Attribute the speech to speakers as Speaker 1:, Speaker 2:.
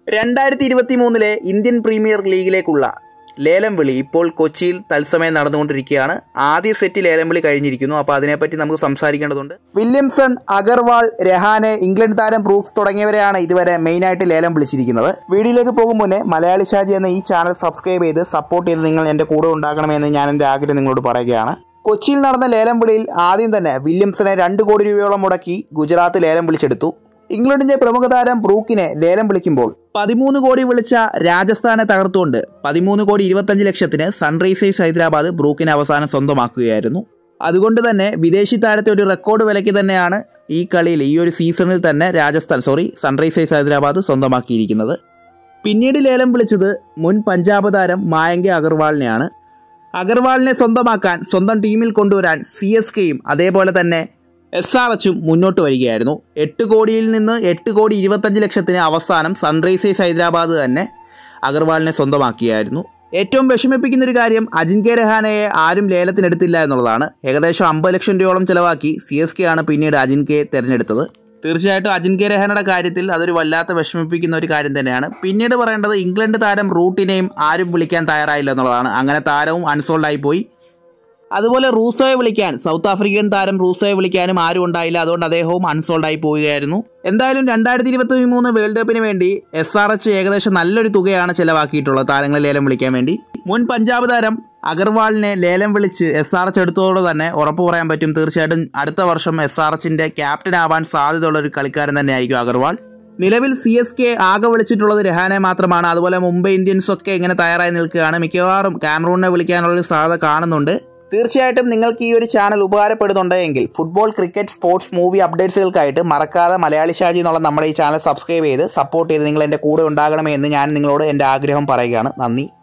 Speaker 1: രണ്ടായിരത്തി ഇരുപത്തി മൂന്നിലെ ഇന്ത്യൻ പ്രീമിയർ ലീഗിലേക്കുള്ള ലേലം വിളി ഇപ്പോൾ കൊച്ചിയിൽ തത്സമയം നടന്നുകൊണ്ടിരിക്കുകയാണ് ആദ്യ സെറ്റ് ലേലം വിളി കഴിഞ്ഞിരിക്കുന്നു അപ്പോൾ അതിനെപ്പറ്റി നമുക്ക് സംസാരിക്കേണ്ടതുണ്ട് വില്യംസൺ അഗർവാൾ രഹാനെ ഇംഗ്ലണ്ട് താരം ബ്രൂക്സ് തുടങ്ങിയവരെയാണ് ഇതുവരെ മെയിനായിട്ട് ലേലം വിളിച്ചിരിക്കുന്നത് വീഡിയോയിലേക്ക് പോകും മുന്നേ മലയാളി ഷാജി എന്ന ഈ ചാനൽ സബ്സ്ക്രൈബ് ചെയ്ത് സപ്പോർട്ട് ചെയ്ത് നിങ്ങൾ എൻ്റെ കൂടെ ഉണ്ടാക്കണമെന്ന് ഞാൻ എൻ്റെ ആഗ്രഹം നിങ്ങളോട് പറയുകയാണ് കൊച്ചിയിൽ നടന്ന ലേലം വിളിയിൽ ആദ്യം തന്നെ വില്യംസനെ രണ്ട് കോടി രൂപയോളം മുടക്കി ഗുജറാത്ത് ലേലം വിളിച്ചെടുത്തു ഇംഗ്ലണ്ടിന്റെ പ്രമുഖ താരം ബ്രൂക്കിനെ ലേലം വിളിക്കുമ്പോൾ പതിമൂന്ന് കോടി വിളിച്ച രാജസ്ഥാനെ തകർത്തുകൊണ്ട് പതിമൂന്ന് കോടി ഇരുപത്തഞ്ച് ലക്ഷത്തിന് സൺറൈസേഴ്സ് ഹൈദരാബാദ് ബ്രൂക്കിനെ അവസാനം സ്വന്തമാക്കുകയായിരുന്നു അതുകൊണ്ട് തന്നെ വിദേശി താരത്തെ ഒരു റെക്കോർഡ് വിലയ്ക്ക് തന്നെയാണ് ഈ കളിയിൽ ഈ ഒരു സീസണിൽ തന്നെ രാജസ്ഥാൻ സോറി സൺറൈസേഴ്സ് ഹൈദരാബാദ് സ്വന്തമാക്കിയിരിക്കുന്നത് പിന്നീട് ലേലം വിളിച്ചത് മുൻ പഞ്ചാബ് താരം മായങ്കെ അഗർവാളിനെയാണ് അഗർവാളിനെ സ്വന്തമാക്കാൻ സ്വന്തം ടീമിൽ കൊണ്ടുവരാൻ സി എസ് കെയും അതേപോലെ തന്നെ എസ് ആർ എച്ചും മുന്നോട്ട് വരികയായിരുന്നു എട്ട് കോടിയിൽ നിന്ന് എട്ട് കോടി ഇരുപത്തഞ്ച് ലക്ഷത്തിന് അവസാനം സൺറൈസേഴ്സ് ഹൈദരാബാദ് തന്നെ അഗർവാളിനെ സ്വന്തമാക്കിയായിരുന്നു ഏറ്റവും വിഷമിപ്പിക്കുന്ന ഒരു കാര്യം അജിൻകെ രഹാനയെ ആരും ലേലത്തിനെടുത്തില്ല എന്നുള്ളതാണ് ഏകദേശം അമ്പത് ലക്ഷം രൂപയോളം ചിലവാക്കി സി എസ് കെ ആണ് പിന്നീട് അജിൻകയെ തിരഞ്ഞെടുത്തത് തീർച്ചയായിട്ടും അജിൻകെ രഹാനയുടെ കാര്യത്തിൽ അതൊരു വല്ലാത്ത വിഷമിപ്പിക്കുന്ന ഒരു കാര്യം തന്നെയാണ് പിന്നീട് പറയേണ്ടത് ഇംഗ്ലണ്ട് താരം റൂട്ടിനെയും ആരും വിളിക്കാൻ തയ്യാറായില്ല എന്നുള്ളതാണ് അങ്ങനെ താരവും അൺസോൾഡ് ആയി പോയി അതുപോലെ റൂസോയെ വിളിക്കാൻ സൗത്ത് ആഫ്രിക്കൻ താരം റൂസോയെ വിളിക്കാനും ആരും ഉണ്ടായില്ല അതുകൊണ്ട് അദ്ദേഹവും അൺസോൾഡ് ആയി പോവുകയായിരുന്നു എന്തായാലും രണ്ടായിരത്തി ഇരുപത്തി മൂന്ന് വേൾഡ് കപ്പിന് വേണ്ടി എസ് ആർ എച്ച് ഏകദേശം നല്ലൊരു തുകയാണ് ചെലവാക്കിയിട്ടുള്ളത് താരങ്ങളെ ലേലം വിളിക്കാൻ വേണ്ടി മുൻ പഞ്ചാബ് താരം അഗർവാളിനെ ലേലം വിളിച്ച് എസ് ആർ എച്ച് എടുത്തതോടെ തന്നെ ഉറപ്പ് പറയാൻ പറ്റും തീർച്ചയായിട്ടും അടുത്ത വർഷം എസ് ആർ എച്ചിന്റെ ക്യാപ്റ്റൻ ആവാൻ സാധ്യതയുള്ള ഒരു കളിക്കാരൻ തന്നെയായിരിക്കും അഗർവാൾ നിലവിൽ സി എസ് കെ ആകെ വിളിച്ചിട്ടുള്ളത് രഹാനെ മാത്രമാണ് അതുപോലെ മുംബൈ ഇന്ത്യൻസ് ഒക്കെ ഇങ്ങനെ തയ്യാറായി നിൽക്കുകയാണ് മിക്കവാറും കാമറൂണിനെ വിളിക്കാനുള്ള ഒരു സാധ്യത കാണുന്നുണ്ട് തീർച്ചയായിട്ടും നിങ്ങൾക്ക് ഈ ഒരു ചാനൽ ഉപകാരപ്പെടുന്നുണ്ടെങ്കിൽ ഫുട്ബോൾ ക്രിക്കറ്റ് സ്പോർട്സ് മൂവി അപ്ഡേറ്റ്സുകൾക്കായിട്ട് മറക്കാതെ മലയാളി ഷാജി എന്നുള്ള നമ്മുടെ ഈ ചാനൽ സബ്സ്ക്രൈബ് ചെയ്ത് സപ്പോർട്ട് ചെയ്ത് നിങ്ങൾ എൻ്റെ കൂടെ ഉണ്ടാകണമെന്ന് ഞാൻ നിങ്ങളോട് എൻ്റെ ആഗ്രഹം പറയുകയാണ് നന്ദി